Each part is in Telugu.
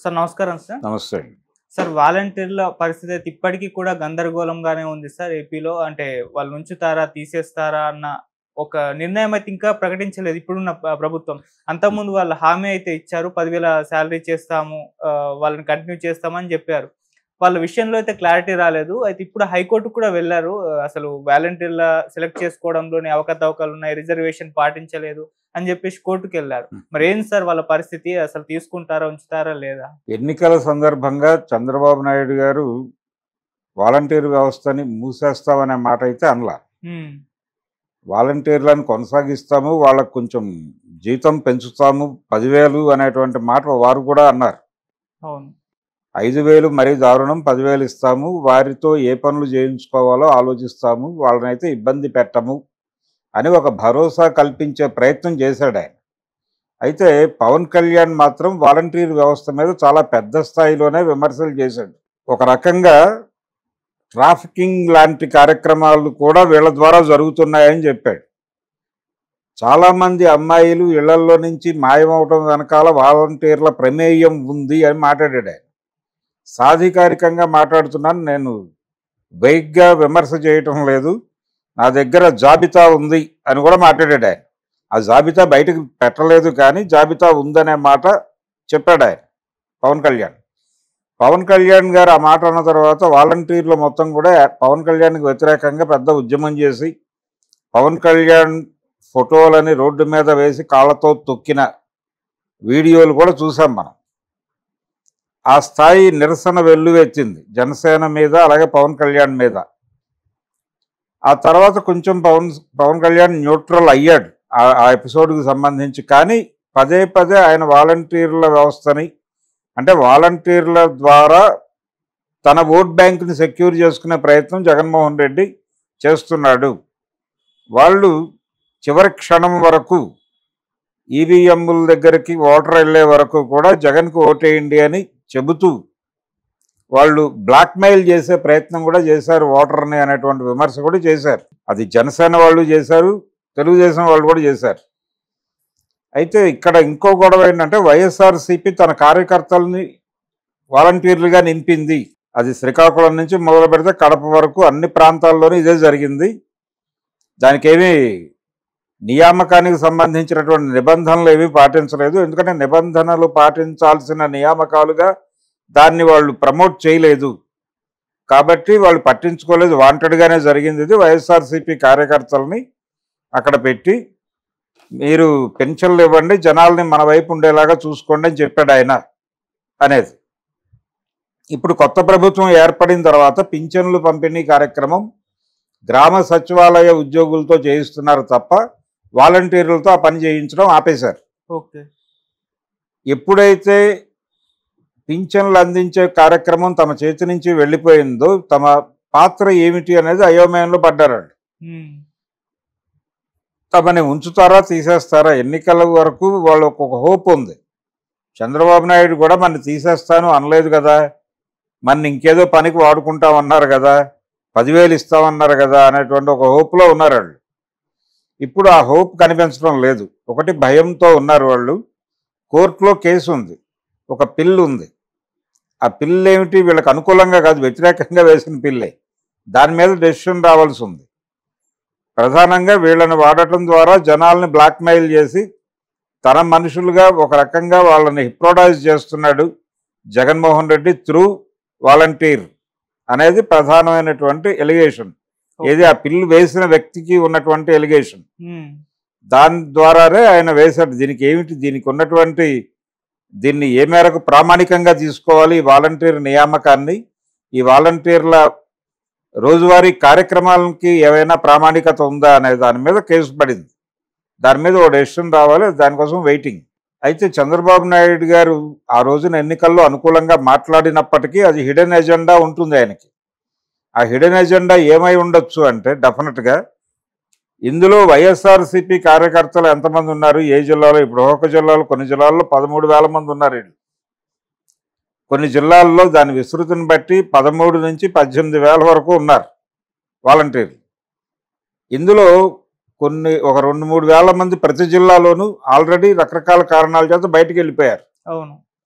సార్ నమస్కారం సార్ నమస్తే అండి సార్ వాలంటీర్ల పరిస్థితి అయితే ఇప్పటికీ కూడా గందరగోళంగానే ఉంది సార్ ఏపీలో అంటే వాళ్ళు ఉంచుతారా తీసేస్తారా అన్న ఒక నిర్ణయం అయితే ఇంకా ప్రకటించలేదు ఇప్పుడున్న ప్ర- ప్రభుత్వం అంతకుముందు వాళ్ళు హామీ అయితే ఇచ్చారు పదివేల శాలరీ చేస్తాము ఆ, వాళ్ళని కంటిన్యూ చేస్తామని చెప్పారు వాళ్ళ విషయంలో అయితే క్లారిటీ రాలేదు అయితే ఇప్పుడు హైకోర్టు కూడా వెళ్ళారు ఆ, అసలు వాలంటీర్ల సెలెక్ట్ చేసుకోవడంలోనే అవకతవకలు ఉన్నాయి రిజర్వేషన్ పాటించలేదు అని చెప్పేసి కోర్టుకు వెళ్ళారు మరి ఏంటి సార్ వాళ్ళ పరిస్థితి అసలు తీసుకుంటారా ఉంచుతారా లేదా ఎన్నికల సందర్భంగా చంద్రబాబు నాయుడు గారు వాలంటీర్ వ్యవస్థని మూసేస్తామనే మాట అయితే అనలా ఉమ్, వాలంటీర్లను కొనసాగిస్తాము వాళ్ళకు కొంచెం జీతం పెంచుతాము పదివేలు అనేటువంటి మాట వారు కూడా అన్నారు అవును ఐదు వేలు మరీ దారుణం పదివేలు ఇస్తాము వారితో ఏ పనులు చేయించుకోవాలో ఆలోచిస్తాము వాళ్ళనైతే ఇబ్బంది పెట్టము అని ఒక భరోసా కల్పించే ప్రయత్నం చేశాడు ఆయన అయితే పవన్ కళ్యాణ్ మాత్రం వాలంటీర్ వ్యవస్థ మీద చాలా పెద్ద స్థాయిలోనే విమర్శలు చేశాడు ఒక రకంగా ట్రాఫికింగ్ లాంటి కార్యక్రమాలు కూడా వీళ్ళ ద్వారా జరుగుతున్నాయని చెప్పాడు చాలామంది అమ్మాయిలు ఇళ్లల్లో నుంచి మాయమవటం వెనకాల వాలంటీర్ల ప్రమేయం ఉంది అని మాట్లాడాడు ఆయన సాధికారికంగా మాట్లాడుతున్నాను నేను వైగ్గా విమర్శ చేయటం లేదు నా దగ్గర జాబితా ఉంది అని కూడా మాట్లాడాడు ఆయన ఆ జాబితా బయటకు పెట్టలేదు కానీ జాబితా ఉందనే మాట చెప్పాడు ఆయన పవన్ కళ్యాణ్ పవన్ కళ్యాణ్ గారు ఆ మాట అన్న తర్వాత వాలంటీర్లు మొత్తం కూడా పవన్ కళ్యాణ్కి వ్యతిరేకంగా పెద్ద ఉద్యమం చేసి పవన్ కళ్యాణ్ ఫోటోలని రోడ్డు మీద వేసి కాళ్ళతో తొక్కిన వీడియోలు కూడా చూసాం మనం ఆ స్థాయి నిరసన వెల్లువెత్తింది జనసేన మీద అలాగే పవన్ కళ్యాణ్ మీద ఆ తర్వాత కొంచెం పవన్ పవన్ కళ్యాణ్ న్యూట్రల్ అయ్యాడు ఆ- ఆ ఎపిసోడ్కి సంబంధించి కానీ పదే పదే ఆయన వాలంటీర్ల వ్యవస్థని అంటే వాలంటీర్ల ద్వారా తన ఓట్ బ్యాంకుని సెక్యూర్ చేసుకునే ప్రయత్నం జగన్మోహన్ రెడ్డి చేస్తున్నాడు వాళ్ళు చివరి క్షణం వరకు ఈవీఎంల దగ్గరికి ఓటర్ వెళ్ళే వరకు కూడా జగన్కు ఓటేయండి అని చెబుతూ వాళ్ళు బ్లాక్మెయిల్ చేసే ప్రయత్నం కూడా చేశారు ఓటర్ని అనేటువంటి విమర్శ కూడా చేశారు అది జనసేన వాళ్ళు చేశారు తెలుగుదేశం వాళ్ళు కూడా చేశారు అయితే ఇక్కడ ఇంకో గొడవ ఏంటంటే వైఎస్ఆర్సీపీ తన కార్యకర్తల్ని వాలంటీర్లుగా నింపింది అది శ్రీకాకుళం నుంచి మొదలు పెడితే కడప వరకు అన్ని ప్రాంతాల్లోనూ ఇదే జరిగింది దానికి ఏమీ నియామకానికి సంబంధించినటువంటి నిబంధనలు ఏమీ పాటించలేదు ఎందుకంటే నిబంధనలు పాటించాల్సిన నియామకాలుగా దాన్ని వాళ్ళు ప్రమోట్ చేయలేదు కాబట్టి వాళ్ళు పట్టించుకోలేదు వాంటెడ్గానే జరిగింది ఇది వైఎస్ఆర్సీపీ కార్యకర్తల్ని అక్కడ పెట్టి మీరు పెన్షన్లు ఇవ్వండి జనాల్ని మన వైపు ఉండేలాగా చూసుకోండి అని చెప్పాడు ఆయన అనేది ఇప్పుడు కొత్త ప్రభుత్వం ఏర్పడిన తర్వాత పింఛన్లు పంపిణీ కార్యక్రమం గ్రామ సచివాలయ ఉద్యోగులతో చేయిస్తున్నారు తప్ప వాలంటీర్లతో ఆ పని చేయించడం ఆపేశారు ఓకే ఎప్పుడైతే పింఛన్లు అందించే కార్యక్రమం తమ చేతి నుంచి వెళ్ళిపోయిందో తమ పాత్ర ఏమిటి అనేది అయోమయంలో పడ్డారు వాళ్ళు. ఉమ్, తమని ఉంచుతారా తీసేస్తారా ఎన్నికల వరకు వాళ్ళకు ఒక హోప్ ఉంది చంద్రబాబు నాయుడు కూడా మన తీసేస్తాను అనలేదు కదా మన ఇంకేదో పనికి వాడుకుంటామన్నారు కదా పదివేలు ఇస్తామన్నారు కదా అనేటువంటి ఒక హోప్లో ఉన్నారు వాళ్ళు ఇప్పుడు ఆ హోప్ కనిపించడం లేదు ఒకటి భయంతో ఉన్నారు వాళ్ళు కోర్టులో కేసు ఉంది ఒక పిల్లు ఉంది ఆ పిల్లు ఏమిటి వీళ్ళకి అనుకూలంగా కాదు వ్యతిరేకంగా వేసిన పిల్లే దాని మీద డెసిషన్ రావాల్సి ఉంది ప్రధానంగా వీళ్ళని వాడటం ద్వారా జనాల్ని బ్లాక్మెయిల్ చేసి తన మనుషులుగా ఒక రకంగా వాళ్ళని హిప్రోడైజ్ చేస్తున్నాడు జగన్మోహన్ రెడ్డి త్రూ వాలంటీర్ అనేది ప్రధానమైనటువంటి ఎలిగేషన్ ఏది ఆ పిల్లు వేసిన వ్యక్తికి ఉన్నటువంటి ఎలిగేషన్ ఉమ్, దాని ద్వారానే ఆయన వేశాడు దీనికి ఏమిటి దీనికి ఉన్నటువంటి దీన్ని ఏ మేరకు ప్రామాణికంగా తీసుకోవాలి ఈ వాలంటీర్ నియామకాన్ని ఈ వాలంటీర్ల రోజువారీ కార్యక్రమాలకి ఏవైనా ప్రామాణికత ఉందా అనే దాని మీద కేసు పడింది దాని మీద ఓ డెసిషన్ రావాలి దానికోసం వెయిటింగ్ అయితే చంద్రబాబు నాయుడు గారు ఆ రోజున ఎన్నికల్లో అనుకూలంగా మాట్లాడినప్పటికీ అది హిడెన్ ఎజెండా ఉంటుంది ఆయనకి ఆ హిడెన్ ఎజెండా ఏమై ఉండొచ్చు అంటే డెఫినెట్గా ఇందులో వైఎస్ఆర్సీపీ కార్యకర్తలు ఎంతమంది ఉన్నారు ఏ జిల్లాలో ఇప్పుడు ఒక జిల్లాలో కొన్ని జిల్లాల్లో పదమూడు వేల మంది ఉన్నారు వీళ్ళు కొన్ని జిల్లాల్లో దాని విస్తృతిని బట్టి పదమూడు నుంచి పద్దెనిమిది వేల వరకు ఉన్నారు వాలంటీర్లు ఇందులో కొన్ని ఒక రెండు మూడు వేల మంది ప్రతి జిల్లాలోనూ ఆల్రెడీ రకరకాల కారణాల చేత బయటికి వెళ్ళిపోయారు అవును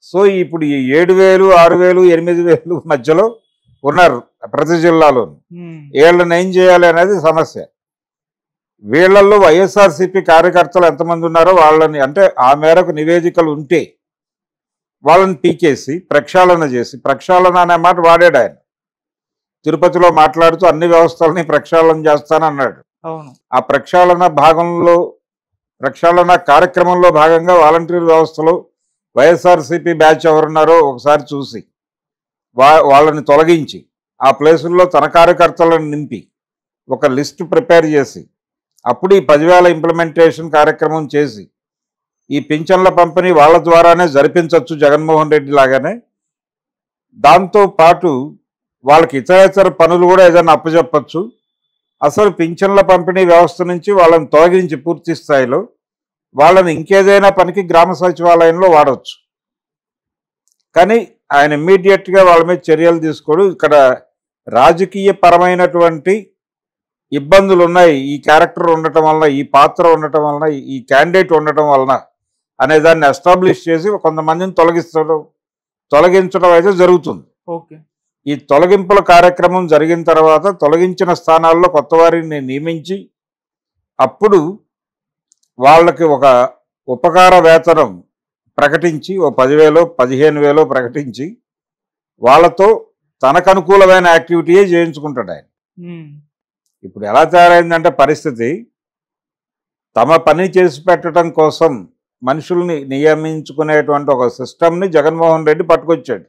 సో ఇప్పుడు ఈ ఏడు వేలు ఆరు వేలు ఎనిమిది వేలు మధ్యలో ఉన్నారు ప్రతి జిల్లాలో ఉమ్, వీళ్ళని ఏం చేయాలి అనేది సమస్య వీళ్ళల్లో వైఎస్ఆర్సీపీ కార్యకర్తలు ఎంతమంది ఉన్నారో వాళ్ళని అంటే ఆ మేరకు నివేదికలు ఉంటే వాళ్ళని పీకేసి ప్రక్షాళన చేసి ప్రక్షాళన అనే మాట వాడాడు ఆయన తిరుపతిలో మాట్లాడుతూ అన్ని వ్యవస్థలని ప్రక్షాళన చేస్తానన్నాడు అవును ఆ ప్రక్షాళన భాగంలో ప్రక్షాళన కార్యక్రమంలో భాగంగా వాలంటీర్ వ్యవస్థలో వైఎస్ఆర్సీపీ బ్యాచ్ ఎవరున్నారో ఒకసారి చూసి వా వాళ్ళని తొలగించి ఆ ప్లేసుల్లో తన కార్యకర్తలను నింపి ఒక లిస్ట్ ప్రిపేర్ చేసి అప్పుడు ఈ పదివేల ఇంప్లిమెంటేషన్ కార్యక్రమం చేసి ఈ పింఛన్ల పంపిణీ వాళ్ళ ద్వారానే జరిపించవచ్చు జగన్మోహన్ రెడ్డి లాగానే దాంతో పాటు వాళ్ళకి ఇతర ఇతర పనులు కూడా ఏదైనా అప్పచెప్పచ్చు అసలు పింఛన్ల పంపిణీ వ్యవస్థ నుంచి వాళ్ళని తొలగించి పూర్తి స్థాయిలో వాళ్ళని ఇంకేదైనా పనికి గ్రామ సచివాలయంలో వాడవచ్చు కానీ ఆయన ఇమ్మీడియట్గా వాళ్ళ మీద చర్యలు తీసుకోడు ఇక్కడ రాజకీయ పరమైనటువంటి ఇబ్బందులు ఉన్నాయి ఈ క్యారెక్టర్ ఉండటం వలన ఈ పాత్ర ఉండటం వలన ఈ క్యాండిడేట్ ఉండటం వలన అనే దాన్ని ఎస్టాబ్లిష్ చేసి కొంతమందిని తొలగిస్తడం తొలగించడం అయితే జరుగుతుంది ఓకే ఈ తొలగింపుల కార్యక్రమం జరిగిన తర్వాత తొలగించిన స్థానాల్లో కొత్త వారిని నియమించి అప్పుడు వాళ్ళకి ఒక ఉపకార వేతనం ప్రకటించి ఓ పదివేలో పదిహేను వేలో ప్రకటించి వాళ్ళతో తనకు అనుకూలమైన యాక్టివిటీయే చేయించుకుంటాడు ఆయన ఉమ్, ఇప్పుడు ఎలా తయారైందంటే పరిస్థితి తమ పని చేసి పెట్టడం కోసం మనుషుల్ని నియమించుకునేటువంటి ఒక సిస్టమ్ని జగన్మోహన్ రెడ్డి పట్టుకొచ్చాడు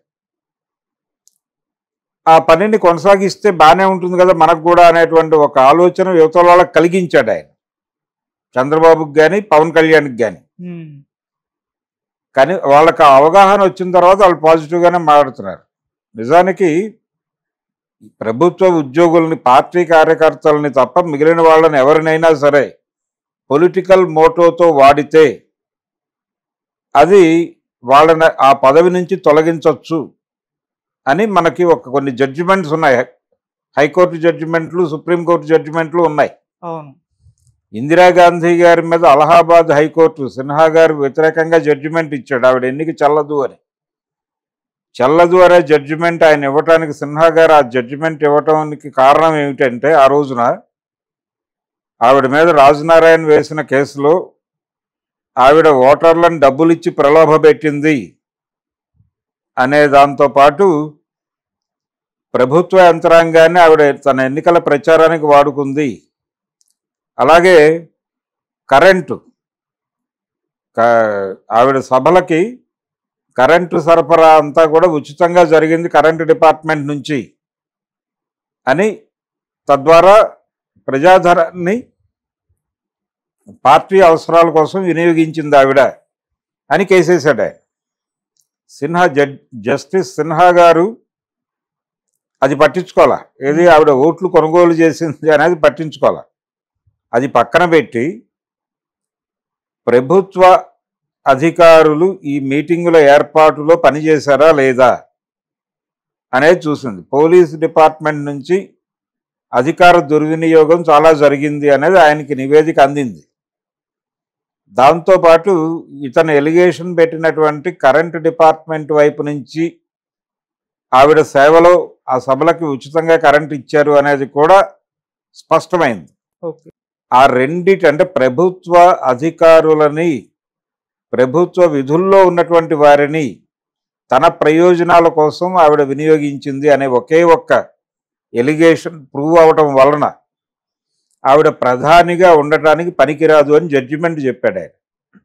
ఆ పనిని కొనసాగిస్తే బాగానే ఉంటుంది కదా మనకు కూడా అనేటువంటి ఒక ఆలోచన యువతల వాళ్ళకి కలిగించాడు ఆయన చంద్రబాబుకి కానీ పవన్ కళ్యాణ్కి కానీ ఉమ్, కానీ వాళ్ళకి ఆ అవగాహన వచ్చిన తర్వాత వాళ్ళు పాజిటివ్గానే మాట్లాడుతున్నారు నిజానికి ఈ ప్రభుత్వ ఉద్యోగుల్ని పార్టీ కార్యకర్తలని తప్ప మిగిలిన వాళ్ళని ఎవరినైనా సరే పొలిటికల్ మోటోతో వాడితే అది వాళ్ళని ఆ పదవి నుంచి తొలగించవచ్చు అని మనకి ఒక కొన్ని జడ్జిమెంట్స్ ఉన్నాయి హైకోర్టు జడ్జిమెంట్లు సుప్రీంకోర్టు జడ్జిమెంట్లు ఉన్నాయి అవును ఇందిరాగాంధీ గారి మీద అలహాబాద్ హైకోర్టు సిన్హా గారు వ్యతిరేకంగా జడ్జిమెంట్ ఇచ్చాడు ఆవిడ ఎన్నిక చెల్లదు అని చెల్లదు అనే జడ్జిమెంట్ ఆయన ఇవ్వటానికి సిన్హా గారు ఆ జడ్జిమెంట్ ఇవ్వటానికి కారణం ఏమిటంటే ఆ రోజున ఆవిడ మీద రాజనారాయణ వేసిన కేసులో ఆవిడ ఓటర్లను డబ్బులు ఇచ్చి ప్రలోభ పెట్టింది అనే దాంతో పాటు ప్రభుత్వ యంత్రాంగాన్ని ఆవిడ తన ఎన్నికల ప్రచారానికి వాడుకుంది అలాగే కరెంటు క- ఆవిడ సభలకి కరెంటు సరఫరా అంతా కూడా ఉచితంగా జరిగింది కరెంటు డిపార్ట్మెంట్ నుంచి అని తద్వారా ప్రజాధనాన్ని పార్టీ అవసరాల కోసం వినియోగించింది ఆవిడ అని కేసేశాడు ఆయన సిన్హా జడ్ జస్టిస్ సిన్హా గారు అది పట్టించుకోవాలా ఏది ఆవిడ ఓట్లు కొనుగోలు చేసింది అనేది పట్టించుకోవాలా అది పక్కన పెట్టి ప్రభుత్వ అధికారులు ఈ మీటింగుల ఏర్పాటులో పనిచేశారా లేదా అనేది చూసింది పోలీస్ డిపార్ట్మెంట్ నుంచి అధికార దుర్వినియోగం చాలా జరిగింది అనేది ఆయనకి నివేదిక అందింది దాంతోపాటు ఇతను ఎలిగేషన్ పెట్టినటువంటి కరెంట్ డిపార్ట్మెంట్ వైపు నుంచి ఆవిడ సేవలో ఆ సభలకి ఉచితంగా కరెంట్ ఇచ్చారు అనేది కూడా స్పష్టమైంది ఓకే ఆ రెండిటి అంటే ప్రభుత్వ అధికారులని ప్రభుత్వ విధుల్లో ఉన్నటువంటి వారిని తన ప్రయోజనాల కోసం ఆవిడ వినియోగించింది అనే ఒకే ఒక్క ఎలిగేషన్ ప్రూవ్ అవటం వలన ఆవిడ ప్రధానిగా ఉండటానికి పనికిరాదు అని జడ్జిమెంట్ చెప్పాడు ఆయన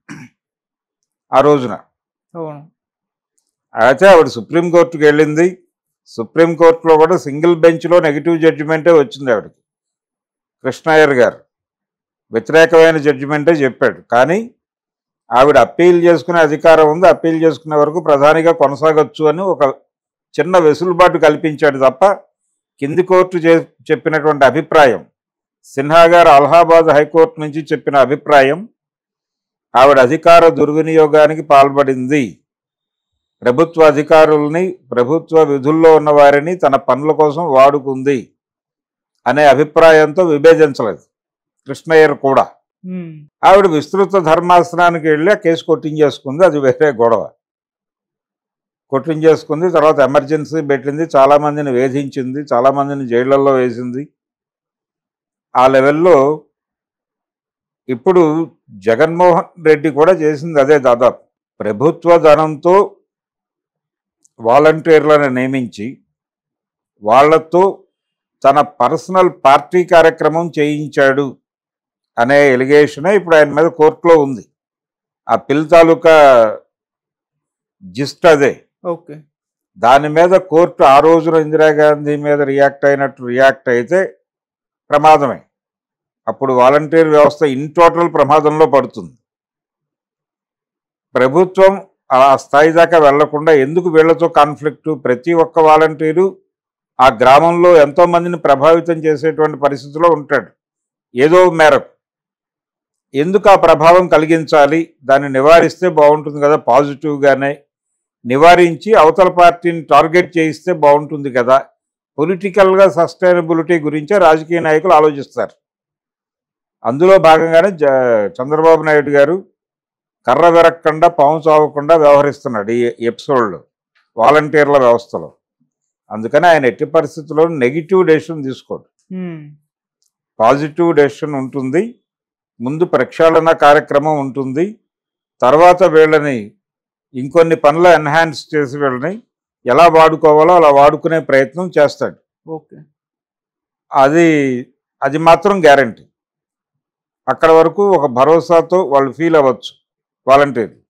ఆ రోజున అవును అయితే ఆవిడ సుప్రీంకోర్టుకి వెళ్ళింది సుప్రీంకోర్టులో కూడా సింగిల్ బెంచ్లో నెగిటివ్ జడ్జిమెంటే వచ్చింది ఆవిడకి కృష్ణయ్యర్ గారు వ్యతిరేకమైన జడ్జిమెంటే చెప్పాడు కానీ ఆవిడ అప్పీల్ చేసుకునే అధికారం ఉంది అప్పీల్ చేసుకునే వరకు ప్రధానిగా కొనసాగొచ్చు అని ఒక చిన్న వెసులుబాటు కల్పించాడు తప్ప కింది కోర్టు చే చెప్పినటువంటి అభిప్రాయం సిన్హా గారు అలహాబాద్ హైకోర్టు నుంచి చెప్పిన అభిప్రాయం ఆవిడ అధికార దుర్వినియోగానికి పాల్పడింది ప్రభుత్వ అధికారుల్ని ప్రభుత్వ విధుల్లో ఉన్న వారిని తన పనుల కోసం వాడుకుంది అనే అభిప్రాయంతో విభేదించలేదు కృష్ణయ్యర్ కూడా ఉమ్, ఆవిడ విస్తృత ధర్మాసనానికి వెళ్ళి ఆ కేసు కొట్టించేసుకుంది అది వేరే గొడవ కొట్టించేసుకుంది తర్వాత ఎమర్జెన్సీ పెట్టింది చాలామందిని వేధించింది చాలామందిని జైళ్ళల్లో వేసింది ఆ లెవెల్లో ఇప్పుడు జగన్మోహన్ రెడ్డి కూడా చేసింది అదే దాదాపు ప్రభుత్వ ధనంతో వాలంటీర్లను నియమించి వాళ్ళతో తన పర్సనల్ పార్టీ కార్యక్రమం చేయించాడు అనే ఎలిగేషనే ఇప్పుడు ఆయన మీద కోర్టులో ఉంది ఆ పిల్ తాలూకా జిస్ట్ అదే ఓకే దాని మీద కోర్టు ఆ రోజున ఇందిరాగాంధీ మీద రియాక్ట్ అయినట్టు రియాక్ట్ అయితే ప్రమాదమే అప్పుడు వాలంటీర్ వ్యవస్థ ఇన్ టోటల్ ప్రమాదంలో పడుతుంది ప్రభుత్వం ఆ స్థాయి దాకా వెళ్లకుండా ఎందుకు వీళ్లతో కాన్ఫ్లిక్ట్ ప్రతి ఒక్క వాలంటీరు ఆ గ్రామంలో ఎంతో మందిని ప్రభావితం చేసేటువంటి పరిస్థితిలో ఉంటాడు ఏదో మేరకు ఎందుకు ఆ ప్రభావం కలిగించాలి దాన్ని నివారిస్తే బాగుంటుంది కదా పాజిటివ్గానే నివారించి అవతల పార్టీని టార్గెట్ చేయిస్తే బాగుంటుంది కదా పొలిటికల్గా సస్టైనబిలిటీ గురించే రాజకీయ నాయకులు ఆలోచిస్తారు అందులో భాగంగానే జ చంద్రబాబు నాయుడు గారు కర్ర విరక్కుండా పాము చావకుండా వ్యవహరిస్తున్నాడు ఈ ఎపిసోడ్లో వాలంటీర్ల వ్యవస్థలో అందుకని ఆయన ఎట్టి పరిస్థితుల్లో నెగిటివ్ డెసిషన్ తీసుకోడు ఉమ్, పాజిటివ్ డెసిషన్ ఉంటుంది ముందు ప్రక్షాళన కార్యక్రమం ఉంటుంది తర్వాత వీళ్ళని ఇంకొన్ని పనులు ఎన్హాన్స్ చేసి వీళ్ళని ఎలా వాడుకోవాలో అలా వాడుకునే ప్రయత్నం చేస్తాడు ఓకే అది అది మాత్రం గ్యారంటీ అక్కడ వరకు ఒక భరోసాతో వాళ్ళు ఫీల్ అవ్వచ్చు వాలంటీర్